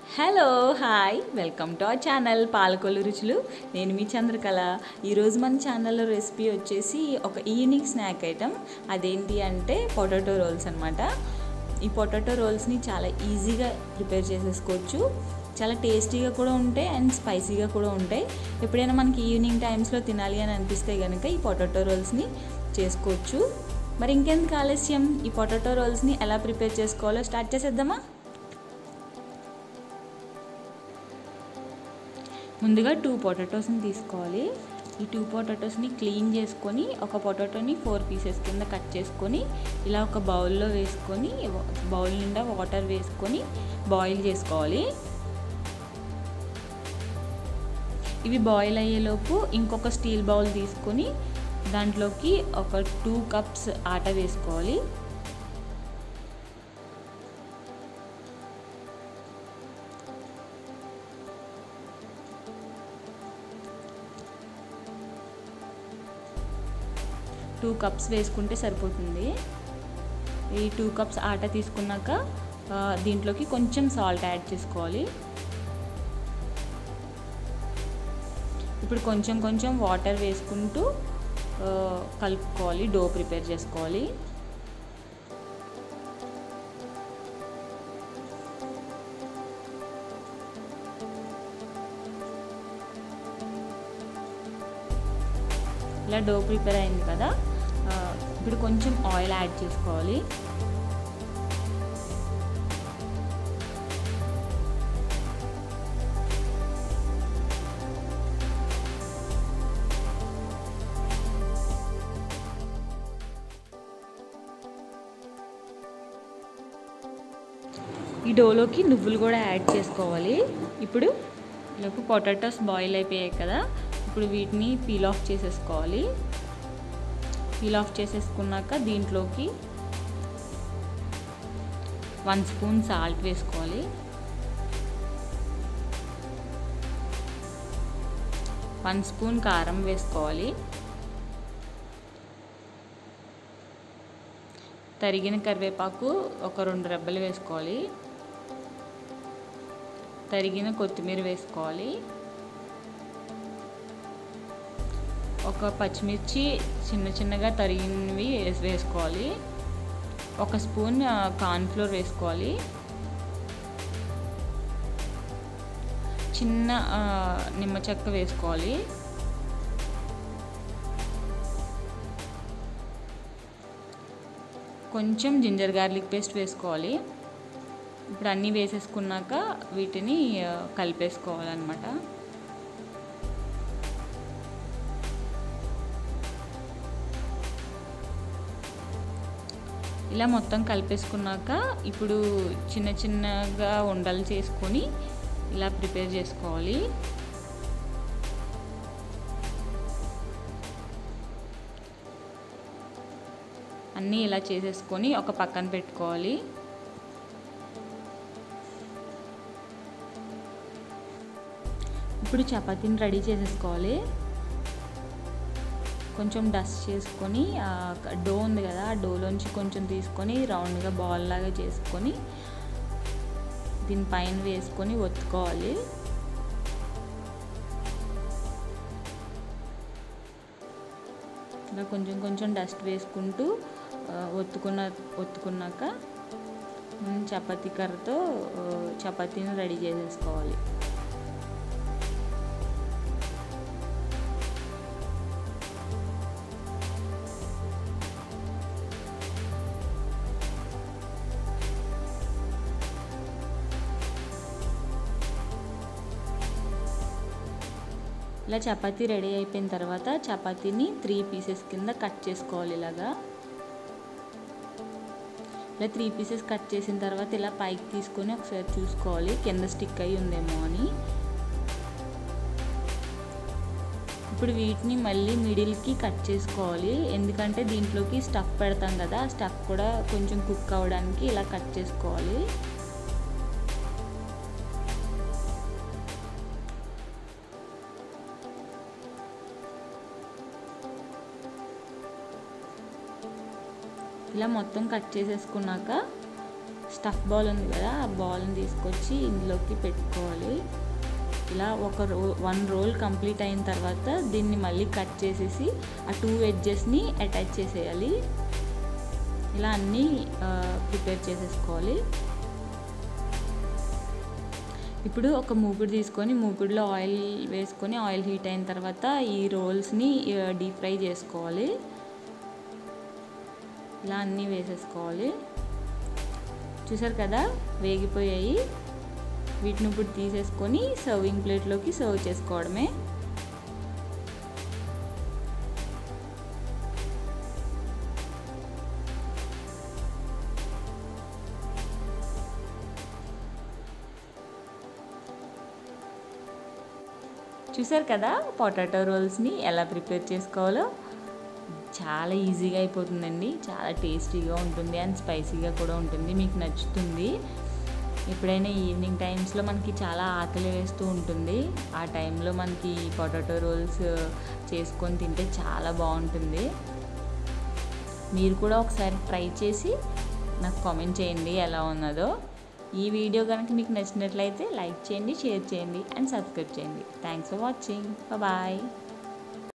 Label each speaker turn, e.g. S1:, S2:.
S1: hello hi welcome to our channel Palakollu రుచులు నేను మీ చంద్రకళ ఈరోజు మన ఛానల్లో రెసిపీ వచ్చేసి ఒక ఈవినింగ్ స్నాక్ ఐటమ్ అదేంటి అంటే పొటాటో రోల్స్ అనమాట ఈ పొటాటో రోల్స్ని చాలా ఈజీగా ప్రిపేర్ చేసేసుకోవచ్చు చాలా టేస్టీగా కూడా ఉంటాయి అండ్ స్పైసీగా కూడా ఉంటాయి ఎప్పుడైనా మనకి ఈవినింగ్ టైమ్స్లో తినాలి అని అనిపిస్తే కనుక ఈ పొటాటో రోల్స్ని చేసుకోవచ్చు మరి ఇంకెందుకు ఆలస్యం ఈ పొటాటో రోల్స్ని ఎలా ప్రిపేర్ చేసుకోవాలో స్టార్ట్ చేసేద్దామా ముందుగా టూ పొటాటోస్ని తీసుకోవాలి ఈ టూ పొటాటోస్ని క్లీన్ చేసుకొని ఒక పొటాటోని ఫోర్ పీసెస్ కింద కట్ చేసుకొని ఇలా ఒక బౌల్లో వేసుకొని బౌల్ నిండా వాటర్ వేసుకొని బాయిల్ చేసుకోవాలి ఇవి బాయిల్ అయ్యేలోపు ఇంకొక స్టీల్ బౌల్ తీసుకొని దాంట్లోకి ఒక టూ కప్స్ ఆట వేసుకోవాలి టూ కప్స్ వేసుకుంటే సరిపోతుంది ఈ టూ కప్స్ ఆట తీసుకున్నాక దీంట్లోకి కొంచెం సాల్ట్ యాడ్ చేసుకోవాలి ఇప్పుడు కొంచెం కొంచెం వాటర్ వేసుకుంటూ కలుపుకోవాలి డో ప్రిపేర్ చేసుకోవాలి ఇలా డో ప్రిపేర్ అయింది కదా ఇప్పుడు కొంచెం ఆయిల్ యాడ్ చేసుకోవాలి ఈ డోలోకి నువ్వులు కూడా యాడ్ చేసుకోవాలి ఇప్పుడు ఇలాగ పొటాటోస్ బాయిల్ అయిపోయాయి కదా ఇప్పుడు వీటిని పీల్ ఆఫ్ చేసేసుకోవాలి పీల్ ఆఫ్ చేసేసుకున్నాక దీంట్లోకి వన్ స్పూన్ సాల్ట్ వేసుకోవాలి వన్ స్పూన్ కారం వేసుకోవాలి తరిగిన కరివేపాకు ఒక రెండు రెబ్బలు వేసుకోవాలి తరిగిన కొత్తిమీర వేసుకోవాలి ఒక పచ్చిమిర్చి చిన్న చిన్నగా తరిగినవి వేసుకోవాలి ఒక స్పూన్ కార్న్ఫ్లోర్ వేసుకోవాలి చిన్న నిమ్మ చెక్క వేసుకోవాలి కొంచెం జింజర్ గార్లిక్ పేస్ట్ వేసుకోవాలి ఇప్పుడు అన్నీ వేసేసుకున్నాక వీటిని కలిపేసుకోవాలన్నమాట ఇలా మొత్తం కలిపేసుకున్నాక ఇప్పుడు చిన్న చిన్నగా ఉండలు చేసుకొని ఇలా ప్రిపేర్ చేసుకోవాలి అన్నీ ఇలా చేసేసుకొని ఒక పక్కన పెట్టుకోవాలి ఇప్పుడు చపాతీని రెడీ చేసేసుకోవాలి కొంచెం డస్ట్ చేసుకొని డో ఉంది కదా ఆ డోలోంచి కొంచెం తీసుకొని రౌండ్గా బాల్ లాగా చేసుకొని దీనిపైన వేసుకొని ఒత్తుకోవాలి ఇలా కొంచెం కొంచెం డస్ట్ వేసుకుంటూ ఒత్తుకున్న ఒత్తుకున్నాక చపాతీ కర్రతో చపాతీని రెడీ చేసేసుకోవాలి ఇలా చపాతీ రెడీ అయిపోయిన తర్వాత చపాతీని త్రీ పీసెస్ కింద కట్ చేసుకోవాలి ఇలాగా ఇలా త్రీ పీసెస్ కట్ చేసిన తర్వాత ఇలా పైకి తీసుకొని ఒకసారి చూసుకోవాలి కింద స్టిక్ అయి ఉందేమో అని ఇప్పుడు వీటిని మళ్ళీ మిడిల్కి కట్ చేసుకోవాలి ఎందుకంటే దీంట్లోకి స్టఫ్ పెడతాం కదా ఆ స్టఫ్ కూడా కొంచెం కుక్ అవ్వడానికి ఇలా కట్ చేసుకోవాలి ఇలా మొత్తం కట్ చేసేసుకున్నాక స్టఫ్ బాల్ ఉంది కదా ఆ బాల్ని తీసుకొచ్చి ఇందులోకి పెట్టుకోవాలి ఇలా ఒక రో వన్ రోల్ కంప్లీట్ అయిన తర్వాత దీన్ని మళ్ళీ కట్ చేసేసి ఆ టూ ఎడ్జెస్ని అటాచ్ చేసేయాలి ఇలా అన్నీ ప్రిపేర్ చేసేసుకోవాలి ఇప్పుడు ఒక మూకుడు తీసుకొని మూకుడులో ఆయిల్ వేసుకొని ఆయిల్ హీట్ అయిన తర్వాత ఈ రోల్స్ని డీప్ ఫ్రై చేసుకోవాలి ఇలా అన్నీ వేసేసుకోవాలి చూసారు కదా వేగిపోయాయి వీటిని ఇప్పుడు తీసేసుకొని సర్వింగ్ ప్లేట్లోకి సర్వ్ చేసుకోవడమే చూసారు కదా పొటాటో రోల్స్ని ఎలా ప్రిపేర్ చేసుకోవాలో చాలా ఈజీగా అయిపోతుందండి చాలా టేస్టీగా ఉంటుంది అండ్ స్పైసీగా కూడా ఉంటుంది మీకు నచ్చుతుంది ఎప్పుడైనా ఈవినింగ్ టైమ్స్లో మనకి చాలా ఆకలి వేస్తూ ఉంటుంది ఆ టైంలో మనకి పొటాటో రోల్స్ చేసుకొని తింటే చాలా బాగుంటుంది మీరు కూడా ఒకసారి ట్రై చేసి నాకు కామెంట్ చేయండి ఎలా ఉన్నదో ఈ వీడియో కనుక మీకు నచ్చినట్లయితే లైక్ చేయండి షేర్ చేయండి అండ్ సబ్స్క్రైబ్ చేయండి థ్యాంక్స్ ఫర్ వాచింగ్ బాయ్